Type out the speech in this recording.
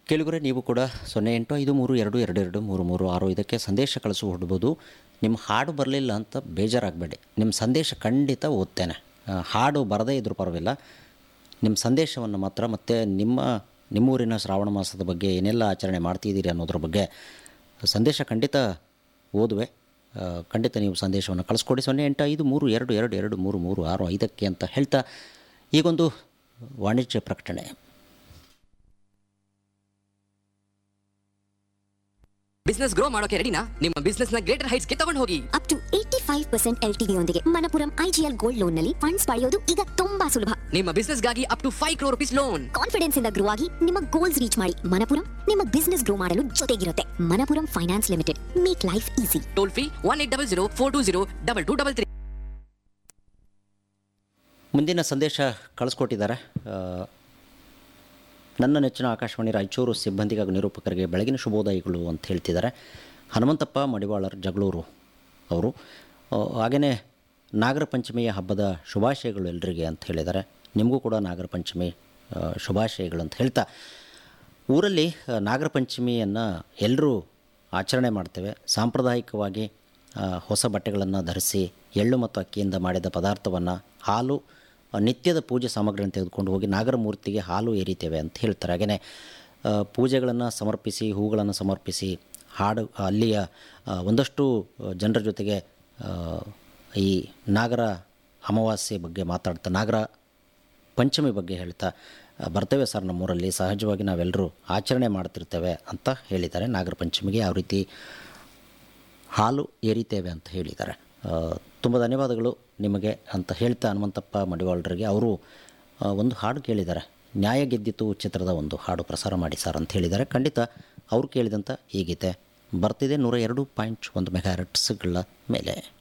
ಕೇಳಿದರೆ ನೀವು ಕೂಡ ಸೊನ್ನೆ ಎಂಟು ಐದು ಮೂರು ಎರಡು ಎರಡು ಎರಡು ಮೂರು ಮೂರು ಆರು ಇದಕ್ಕೆ ಸಂದೇಶ ಕಳಿಸಿ ಹೊಡ್ಬೋದು ನಿಮ್ಮ ಹಾಡು ಬರಲಿಲ್ಲ ಅಂತ ಬೇಜಾರಾಗಬೇಡಿ ನಿಮ್ಮ ಸಂದೇಶ ಖಂಡಿತ ಓದ್ತೇನೆ ಆ, ಹಾಡು ಬರದೇ ಇದ್ರೂ ಪರವಾಗಿಲ್ಲ ನಿಮ್ಮ ಸಂದೇಶವನ್ನು ಮಾತ್ರ ಮತ್ತು ನಿಮ್ಮ ನಿಮ್ಮೂರಿನ ಶ್ರಾವಣ ಮಾಸದ ಬಗ್ಗೆ ಏನೆಲ್ಲ ಆಚರಣೆ ಮಾಡ್ತಿದ್ದೀರಿ ಅನ್ನೋದ್ರ ಬಗ್ಗೆ ಸಂದೇಶ ಖಂಡಿತ ಓದುವೆ ಆ, ಖಂಡಿತ ನೀವು ಸಂದೇಶವನ್ನು ಕಳಿಸ್ಕೊಡಿ ಸೊನ್ನೆ ಎಂಟು ಐದು ಮೂರು ಎರಡು ಎರಡು ಎರಡು ಮೂರು ಮೂರು ಆರು ಐದಕ್ಕೆ ಅಂತ ಹೇಳ್ತಾ ಈಗೊಂದು ವಾಣಿಜ್ಯ ಪ್ರಕಟಣೆ ಬಿಸ್ನೆಸ್ ಗ್ರೋ ಮಾಡೋಕೆ ರೆಡಿನಾ ನಿಮ್ಮ ಬಿಸ್ನೆಸ್ ನ ಗ್ರೇಟರ್ ಹೈಟ್ಸ್ ಗೆ ತಗೊಂಡು ಹೋಗಿ up to eighty five percent ಎಲ್ ಯೊಂದಿಗೆ ಮನಪುರಂ ಐಜಿಎಲ್ ಗೋಲ್ಡ್ ಲೋನ್ ನಲ್ಲಿ ಫಂಡ್ಸ್ ಪಡೆಯೋದು ಈಗ ತುಂಬಾ ಸುಲಭ ನಿಮ್ಮ ಬಿಸ್ನೆಸ್ ಗಾಗಿ up to five crore rupees loan confidence ಇಂದ ಗ್ರೋ ಆಗಿ ನಿಮ್ಮ ಗೋಲ್ಸ್ ರೀಚ್ ಮಾಡಿ ಮನಪುರಂ ನಿಮ್ಮ ಬಿಸ್ನೆಸ್ ಗ್ರೋ ಮಾಡಲು ಜೊತೆಗಿರುತ್ತೆ Manappuram finance limited make life easy toll free one eight double zero four two zero double two double three ಮುಂದಿನ ಸಂದೇಶ ಕಳಿಸ್ಕೊಟ್ಟಿದ್ದಾರೆ ಆ, ನನ್ನ ನೆಚ್ಚಿನ ಆಕಾಶವಾಣಿ ರಾಯಚೂರು ಸಿಬ್ಬಂದಿಗೆ ಹಾಗೂ ನಿರೂಪಕರಿಗೆ ಬೆಳಗಿನ ಶುಭೋದಯಗಳು ಅಂತ ಹೇಳ್ತಿದ್ದಾರೆ ಹನುಮಂತಪ್ಪ ಮಡಿವಾಳರ್ ಜಗಳೂರು ಅವರು ಹಾಗೆಯೇ ನಾಗರ ಪಂಚಮಿಯ ಹಬ್ಬದ ಶುಭಾಶಯಗಳು ಎಲ್ರಿಗೆ ಅಂತ ಹೇಳಿದ್ದಾರೆ ನಿಮಗೂ ಕೂಡ ನಾಗರ ಪಂಚಮಿ ಆ, ಶುಭಾಶಯಗಳು ಅಂತ ಹೇಳ್ತಾ ಊರಲ್ಲಿ ಆ, ನಾಗರ ಪಂಚಮಿಯನ್ನು ಎಲ್ಲರೂ ಆಚರಣೆ ಮಾಡ್ತೇವೆ ಸಾಂಪ್ರದಾಯಿಕವಾಗಿ ಆ, ಹೊಸ ಬಟ್ಟೆಗಳನ್ನು ಧರಿಸಿ ಎಳ್ಳು ಮತ್ತು ಅಕ್ಕಿಯಿಂದ ಮಾಡಿದ ಪದಾರ್ಥವನ್ನು ಹಾಲು ಆ, ನಿತ್ಯದ ಪೂಜೆ ಸಾಮಗ್ರಿಯನ್ನು ತೆಗೆದುಕೊಂಡು ಹೋಗಿ ನಾಗರ ಮೂರ್ತಿಗೆ ಹಾಲು ಎರಿತೇವೆ ಅಂತ ಹೇಳ್ತಾರೆ ಹಾಗೆಯೇ ಪೂಜೆಗಳನ್ನು ಸಮರ್ಪಿಸಿ ಹೂಗಳನ್ನು ಸಮರ್ಪಿಸಿ ಹಾಡು ಅಲ್ಲಿಯ ಆ, ಒಂದಷ್ಟು ಜನರ ಜೊತೆಗೆ ಆ, ಈ ನಾಗರ ಅಮಾವಾಸ್ಯೆ ಬಗ್ಗೆ ಮಾತಾಡ್ತಾ ನಾಗರ ಪಂಚಮಿ ಬಗ್ಗೆ ಹೇಳ್ತಾ ಆ, ಬರ್ತೇವೆ ಸರ್ ನಮ್ಮೂರಲ್ಲಿ ಸಹಜವಾಗಿ ನಾವೆಲ್ಲರೂ ಆಚರಣೆ ಮಾಡ್ತಿರ್ತೇವೆ ಅಂತ ಹೇಳಿದ್ದಾರೆ ನಾಗರ ಪಂಚಮಿಗೆ ಯಾವ ರೀತಿ ಹಾಲು ಎರಿತೇವೆ ಅಂತ ಹೇಳಿದ್ದಾರೆ ತುಂಬ ಧನ್ಯವಾದಗಳು ನಿಮಗೆ ಅಂತ ಹೇಳ್ತಾ ಹನುಮಂತಪ್ಪ ಮಡಿವಾಳರಿಗೆ ಅವರು ಆ, ಒಂದು ಹಾಡು ಕೇಳಿದ್ದಾರೆ ನ್ಯಾಯ ಗೆದ್ದಿತು ಚಿತ್ರದ ಒಂದು ಹಾಡು ಪ್ರಸಾರ ಮಾಡಿ ಸರ್ ಅಂತ ಹೇಳಿದ್ದಾರೆ ಖಂಡಿತ ಅವ್ರು ಕೇಳಿದಂಥ ಈ ಗೀತೆ ಬರ್ತಿದೆ ನೂರ ಎರಡು ಪಾಯಿಂಟ್ ಒಂದು ಮೆಗಾ ಮೇಲೆ